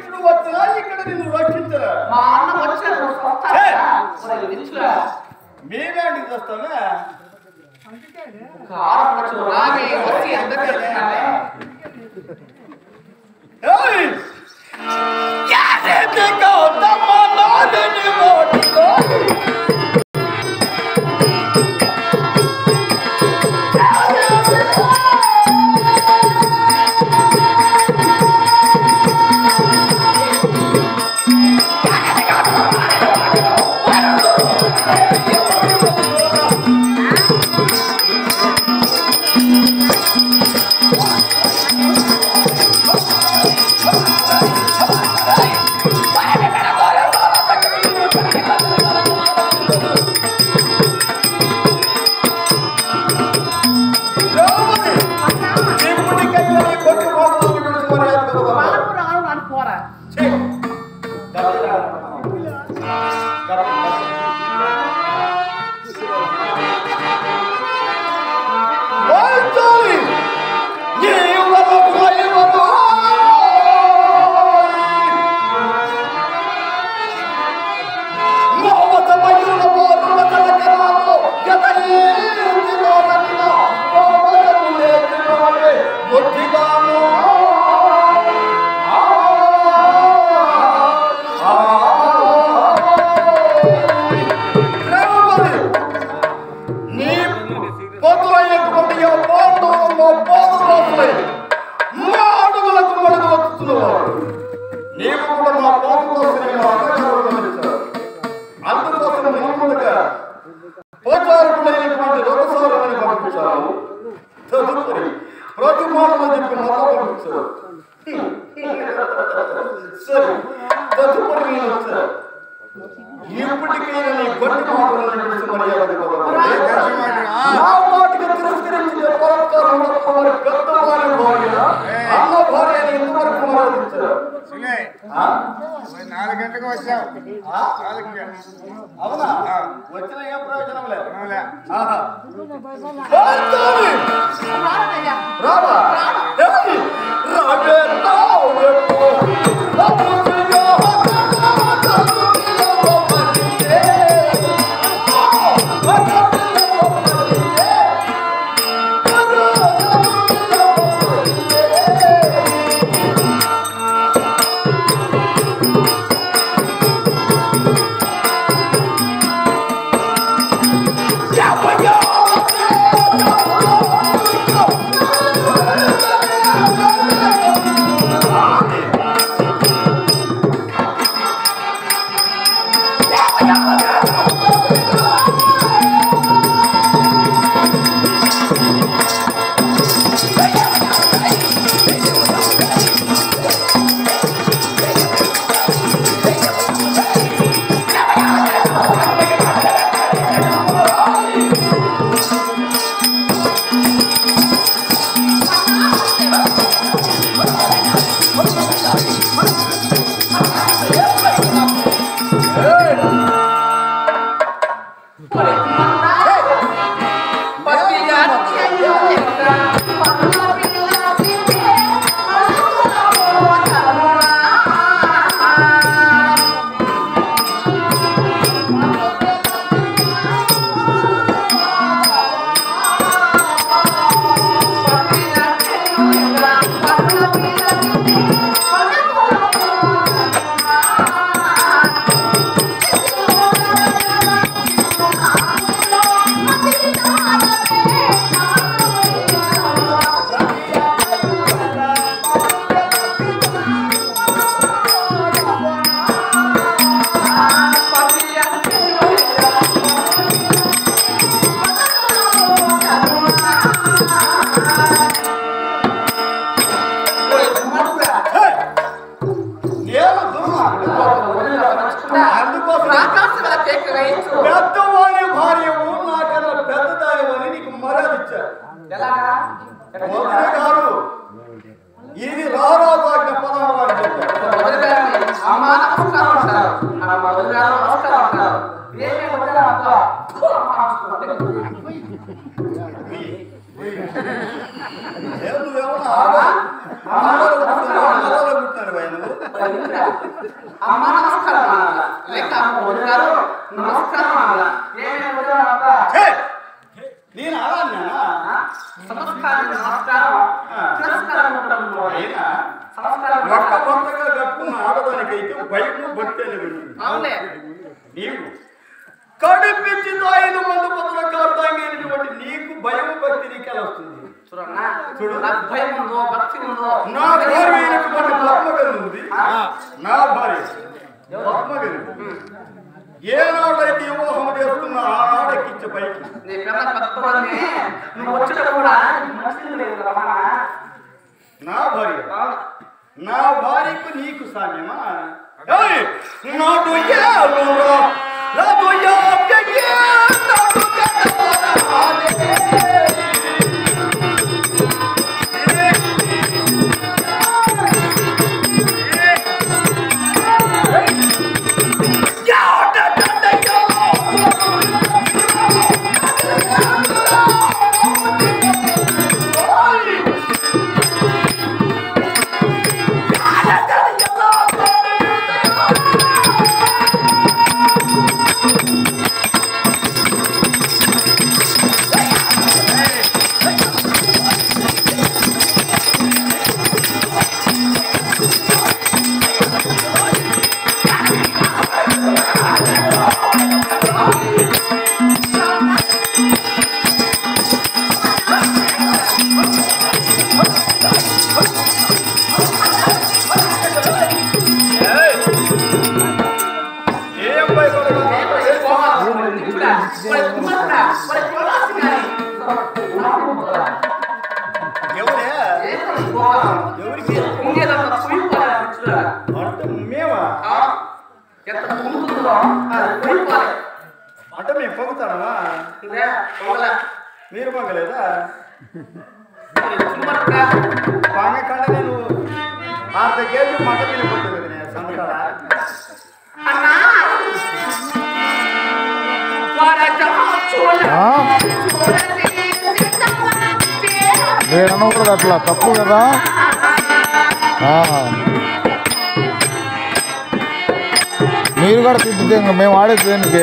రక్షకుడు వచ్చినా ఇక్కడ నిన్ను రక్షించరా మా అన్న వచ్చాడు వస్తాడా? ఒరేయ్, విచ్చురా. మేమేంటి చేస్తామే ఒక ఆడపడుచు రాగి వచ్చి ఎందుకు వెళ్తున్నావే? ఏయ్! యారెందుకు తమ్మనాదని మోటితో? రాముని! ఇప్పటికైనా నీ కొట్టు మాటలను విడుచుకొని వెళ్ళిపోదామా? రాను, రాను, రాను, పోరా. ఛీ! కబడ్డీ రా. కబడ్డీ, కబడ్డీ. వాయిద్యాలు! జీవన భయమును! మోమత మయూర మోరుల కలకరాలు జతయేందిలో నన్నిన మోమతము లేచినోడే బుద్ధిగాను. ఆ, ఆ, రేవతి! నీ పొదులైనటువంటి ఆ పాండవులు మా పాదరాసులై మా అడుగులకు మడుగు వస్తున్నవారు నీవు కూడా మా పాదరాసులై మా అడ్డగారు గమనించారు అందుకోసం ముందుగా పోచారుకులైనటువంటి రథసారులని పంపించారు తదుపరి ప్రతి మాటలు చెప్పి మళ్ళా పంపించారు సరే తదుపరి నేను వచ్చాను ఇప్పటికైనా నీ గట్టి మాటలను విడిచి మర్యాద నా మాటకు తిరస్కరించిన పరస్పరంలో వారి పెద్దవారి భార్య అన్న భార్యని ఇంతవరకు మర్యాదించారు ఆ? నాలుగు గంటలకు వచ్చావు ఆ? నాలుగు గంటలకు. అవునా వచ్చిన ఏం ప్రయోజనం లేదు అవునులే. ఆహా. భారతాని! రానయ్యా. రావా ఏయ్! రావే రావే పో. రాముసియో హతనాథనునిలో పలికే. ఆ, హతనునిలో పలికే. హతనునిలో పలికే. ఒరేయ్, తిమ్మన్నా. పట్టి జాతి అయ్యో ఎక్కడ? పట్ల పిల్ల తింటే పలుకుల పోతరునా. పట్టి జాతి అయ్యో ఎక్కడ? పట్ల పిల్ల తింటే పలుకుల పోతరునా. నేను దుర్మార్గుడు. అందుకోసం ఆకాశం మీద కేక్ వేయించు పెద్దవాడి భార్యవు నాకన్నా పెద్దదానివని నీకు మర్యాద ఇచ్చారు ఎలాగా వదిన గారు ఇది రారాజాజ్ఞ పదవులు అని చెప్పారు వదిలిగారిని అమ్మ నమస్కారం అంటారు అమ్మ వదిలిగారు నమస్కారం అంటారు ఏమి వదిలిగా అబ్బా ఏం నువ్వేమన్నా ఆడ- ఆడవాళ్ళు పుట్టిన వాళ్ళ పిల్లలు పుట్టినారు భయ నువ్వు? అమ్మ నమస్కారం అనాల లేక అమ్మ వదిలారు నమస్కారం అనాల ఏమేమి వదిలారు ఛే! నేను అలా అన్నానా? సంస్కారం నమస్కారం తిరస్కారం ఉండడం అయినా సంస్కారం ఒక్క కొత్తగా కట్టుకున్న ఆడదానికైతే భయము భక్తి అనేది ఉంటుంది. అవునులే నీకు కడుపిచ్చి తాయిన మందు పొద్దున కారుతాంగైనటువంటి నీకు భయం భక్తి నీకు ఎలా వస్తుంది చూడన్నా చూడు. నాకు భయం ఉందో భక్తి ఉందో నా భార్య అయినటువంటి పద్మగని ఉంది నా భార్య పద్మగని ఏనాడైతే వివాహం చేస్తున్న ఆడకిచ్చే పైకి నీ పిల్ల పెద్దవాడిని నువ్వు వచ్చిన కూడా మంచిది లేదు కదా నా భార్య నా భార్యకు నీకు సాధ్యమా ఏయ్! నాటు యాలురా, నాటు యాప్యగే, నాటు కడవరాలే. ఏం భయపడకు. ఎవరే ఎవరికి అంటే మేమా అంటే మేము పొగుతామా మీరు పొగలేదా పాంగకండ నేను అర్ధ కేజీ మట మీద కొట్టలేదు నేను సంతకాడ నేను అనకూడదు అట్లా తప్పు కదా ఆ. మీరు కూడా తిట్టితే ఇంక మేము ఆడేది దేనికి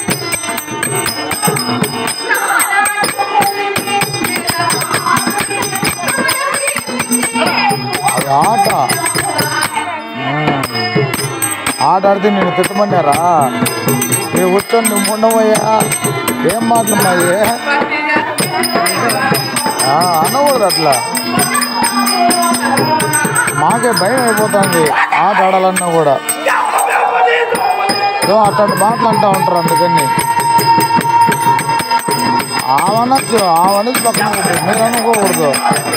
అది ఆట ఉమ్. ఆట ఆడితే నేను తిట్టమన్నారా మీరు కూర్చొని నువ్వు ఉండవయ్యా ఏం మాట్లాడినాయి ఆ, అనకూడదు అట్లా మాకే భయం అయిపోతుంది ఆట ఆడాలన్నా కూడా సో అట్లాంటి మాటలు అంటూ ఉంటారు అందుకని ఆమెనొచ్చు ఆమె అనేది పక్కన పెట్టు. మీరు అనుకోకూడదు